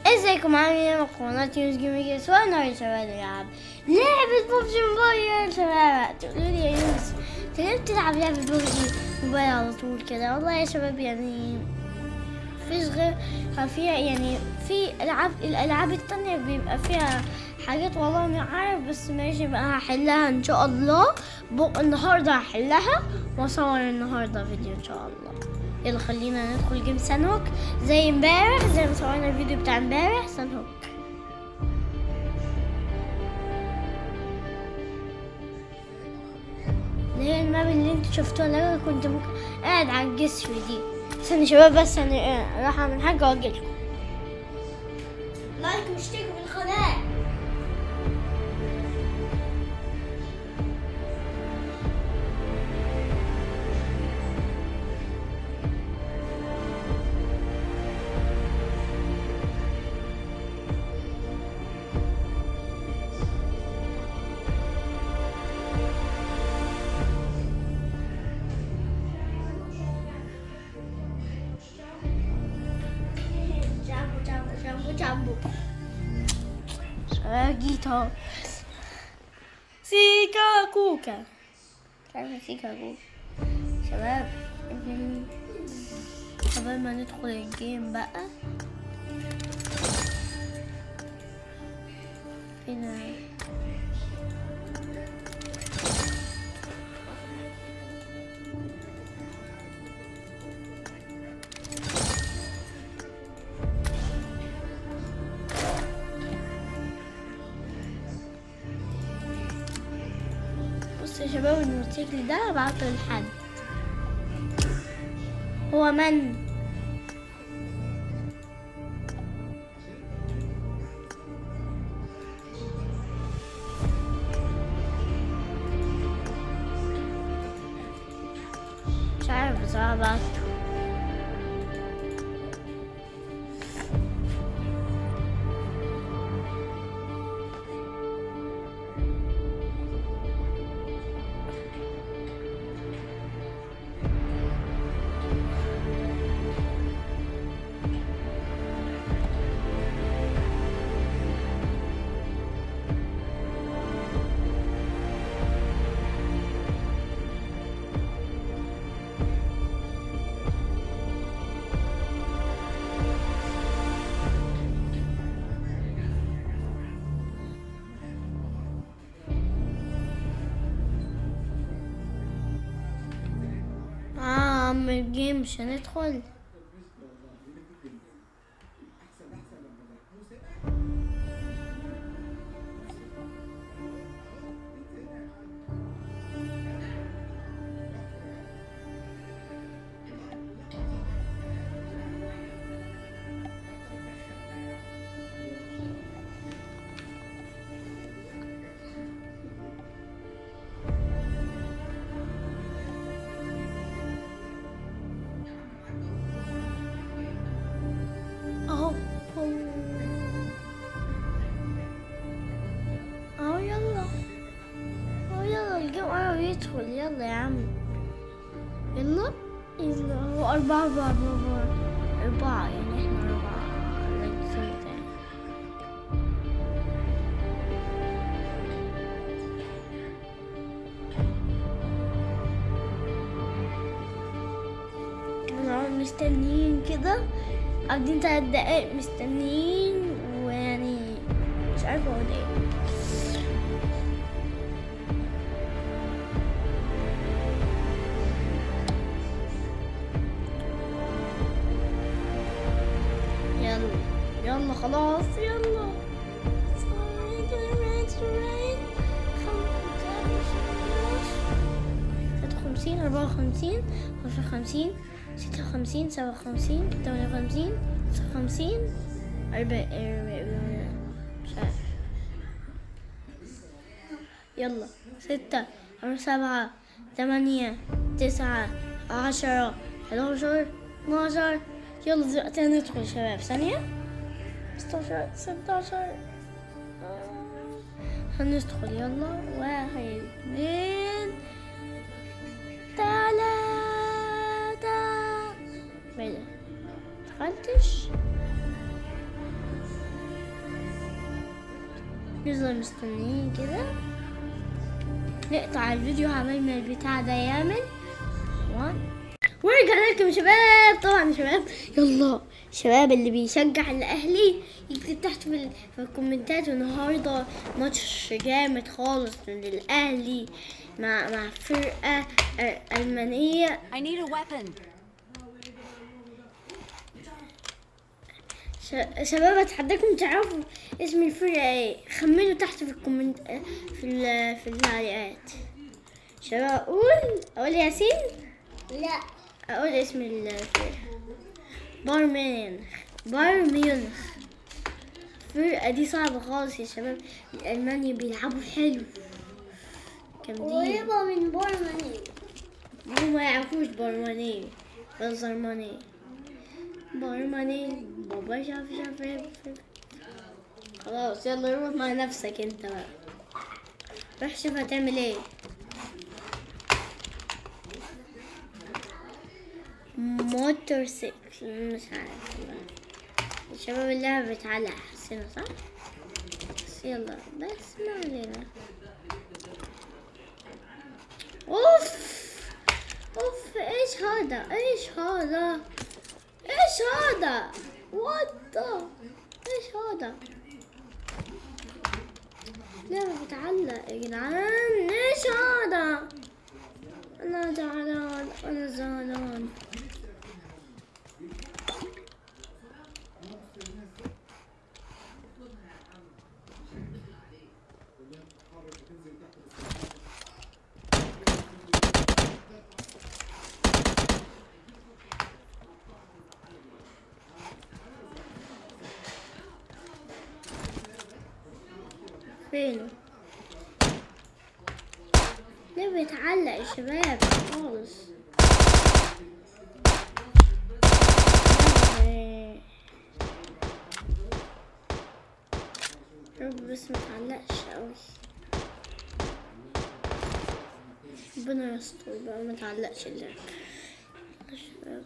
ازيكم عاملين ايه من قناة يوز جيمنج سواء النهاردة يا شباب نلعب لعبة ببجي موبايل شباب تقولوا لي يا يونس انت ليه بتلعب لعبة ببجي موبايل على طول كده والله يا شباب يعني مفيش غير فيها يعني في العاب الالعاب التانية بيبقى فيها حاجات والله ما عارف بس ماشي بقى هحلها ان شاء الله بق النهارده هحلها واصور النهارده فيديو ان شاء الله يلا خلينا ندخل جيم سانهوك زي امبارح زي ما صورنا الفيديو بتاع امبارح سانهوك اللي هي الماب اللي انتوا شفتوها اللي انا كنت ممكن قاعد على الجسر دي استنى يا شباب بس انا راح اعمل حاجه واجيلكم لايك واشتركوا في القناه جامبو جامبو جامبو جامبو شباب جيت اهو سيكا كوكا تعرف سيكا كوكا شباب قبل ما ندخل الجيم بقى هنا بص يا شباب الموتوسيكل ده بعته لحد هو من مش عارف بصراحة بعته اه عم الجيم مش هندخل اهو اهو اهو يلا اهو يلا الجيم قرب يدخل يلا يا عم يلا يلا هو أربعة أربعة أربعة أربعة يعني احنا أربعة like so يعني. نقعد مستنيين كده قاعدين تلات دقايق مستنيين ويعني مش عارفة اقول ايه يلا يلا خلاص يلا ستة وخمسين أربعة وخمسين خمسة وخمسين ستة وخمسين سبعة وخمسين تمانية وخمسين تسعة وخمسين أربعة مش عارف يلا ستة أو سبعة ثمانية تسعة عشرة حداشر اتناشر يلا دلوقتي هندخل يا شباب ثانية ستاشر ستاشر هندخل يلا واحد اتنين تلاتة دخلتش نفضل مستنيين كده نقطع الفيديو عبال ما البتاع ده يعمل وان ورجعنا لكم شباب طبعا يا شباب يلا شباب اللي بيشجع الاهلي يكتب تحت في, ال- في الكومنتات النهارده ماتش جامد خالص من الاهلي مع مع فرقه آه، المانيه I need a weapon. ش- شباب اتحداكم تعرفوا اسم الفرقة ايه خمنوا تحت في الكومنت في ال- في التعليقات شباب اقول اقول ياسين لا اقول اسم الفرقة بايرن ميونخ بايرن ميونخ الفرقة دي صعبة خالص يا شباب الألمانيا بيلعبوا حلو جامدين قريبة من بورماني هم ما يعرفوش برماني بس زرماني برماني بابا شاف شاف شاف. خلاص يلا روح مع نفسك انت بقى روح شوف هتعمل ايه موتور سيكل مش عارف بقى. شباب اللعبة بتعلق حسنا صح؟ بس يلا بس ما علينا اوف اوف ايش هذا ايش هذا ايش هذا وات ايش هذا لعبة بتعلق يا جدعان ايش هذا انا زعلان انا زعلان فينه ليه بيتعلق يا شباب خالص رب بس متعلقش اوي ربنا يستر بقى متعلقش اللعب يا شباب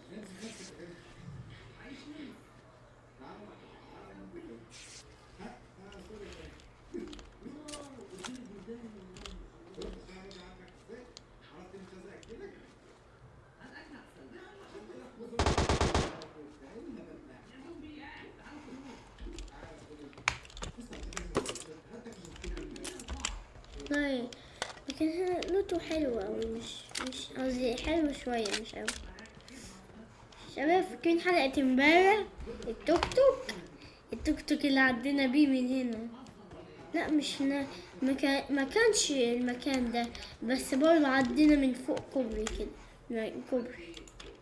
طيب لكن هنا لوتو حلو أوي مش مش قصدي حلو شوية مش أوي شباب فاكرين حلقة امبارح التوك توك التوك توك اللي عدينا بيه من هنا لا مش هنا مكان ما كانش المكان ده بس برضه عدينا من فوق كوبري كده من كوبري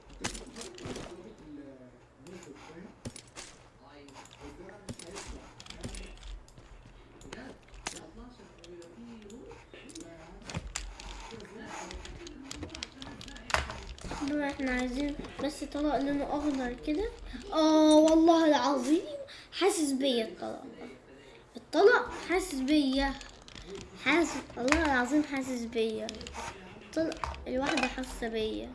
دول احنا عايزين بس طلق لونه اخضر كده اه والله العظيم حاسس بيا الطلق ده. الطلق حاسس بيا حاسس والله العظيم حاسس بيا الطلق الواحدة حاسة بيا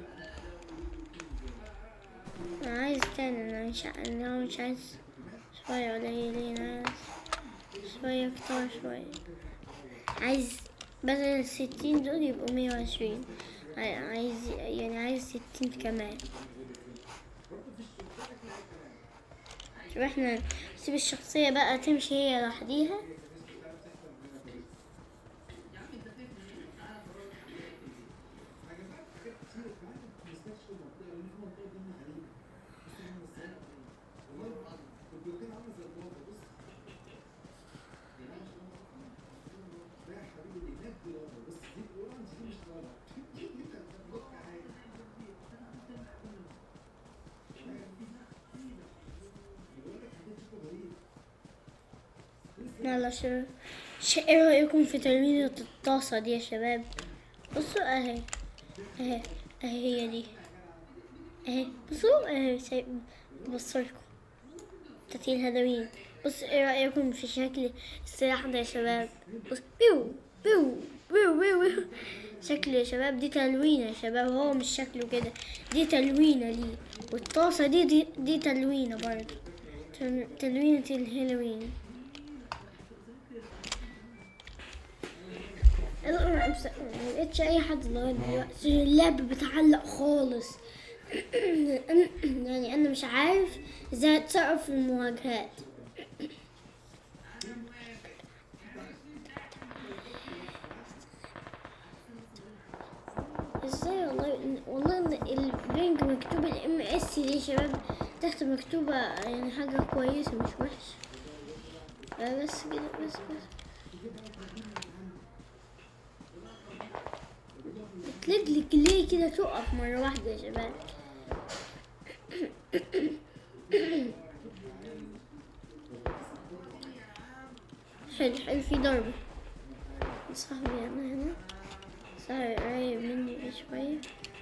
انا عايز تاني انا مش ع- انا مش عايز شوية قليلين عايز شوية كتار شوية عايز بدل الستين دول يبقوا مية وعشرين عاي- عايز يعني عايز ستين كمان شوف احنا نسيب الشخصية بقى تمشي هي لوحديها يلا شباب ش- ايه رأيكم في تلوينة الطاسة دي يا شباب بصوا اهي اهي اهي هي دي اهي بصوا اهي شايف بصلكم تأتي الهدوين بص ايه رأيكم في شكل السلاح ده يا شباب بص بيو بيو بيو بيو, بيو. شكل يا شباب دي تلوينة يا شباب هو مش شكله كده دي تلوينة ليه والطاسة دي دي, دي تلوينة برضه تل- تلوينة الهالوين ما لقيتش اي حد لغايه دلوقتي اللعبه بتعلق خالص يعني انا مش عارف ازاي اتصرف في المواجهات ازاي والله والله إن البنك مكتوب الام اس دي يا شباب تحت مكتوبة يعني حاجة كويسة مش وحشة آه بس كده بس بس بتلجلج ليه كده تقف مرة واحدة يا شباب حلو حلو في ضربة صاحبي انا هنا صار قريب مني شوية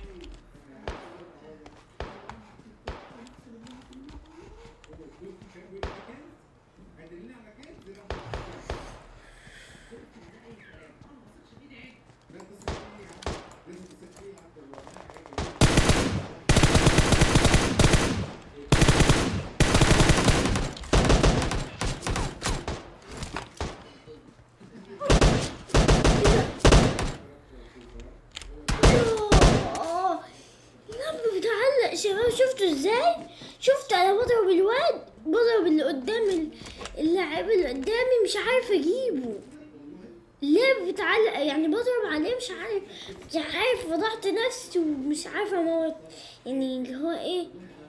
آه، اللعبة بتعلق يا شباب شفتوا ازاي؟ شفتوا انا بضرب الواد بضرب اللي قدام ال- اللاعب اللي قدامي مش عارفة اجيبه اللعبة بتعلق يعني بضرب عليه مش عارف مش عارف وضعت نفسي ومش عارفة اموت يعني اللي هو ايه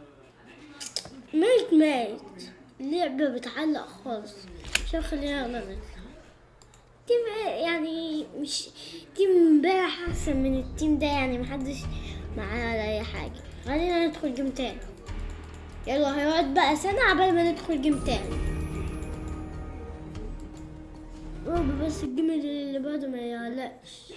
ميت ميت اللعبة بتعلق خالص شوف خلينا يلا نطلع تيم إيه؟ يعني مش تيم امبارح احسن من التيم ده يعني محدش معاه على اي حاجة خلينا ندخل جيم تاني يلا هيقعد بقى سنة عبال ما ندخل جيم تاني رب بس الجيم اللي بعده ما يعلقش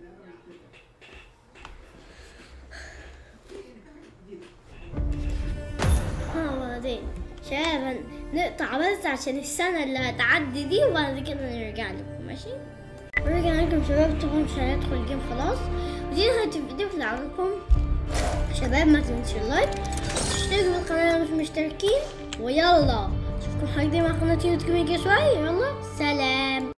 ها بعدين شباب نقطع بس عشان السنة اللي هتعدي دي وبعد كده نرجع لكم ماشي ورجعنا لكم شباب طبعا مش هندخل الجيم خلاص ودي نهاية الفيديو في عجبكم شباب ما تنسوا اللايك اشتركوا في القناة لو مش مشتركين ويلا اشوفكم حاجة مع قناة يوتيوب شوي يلا سلام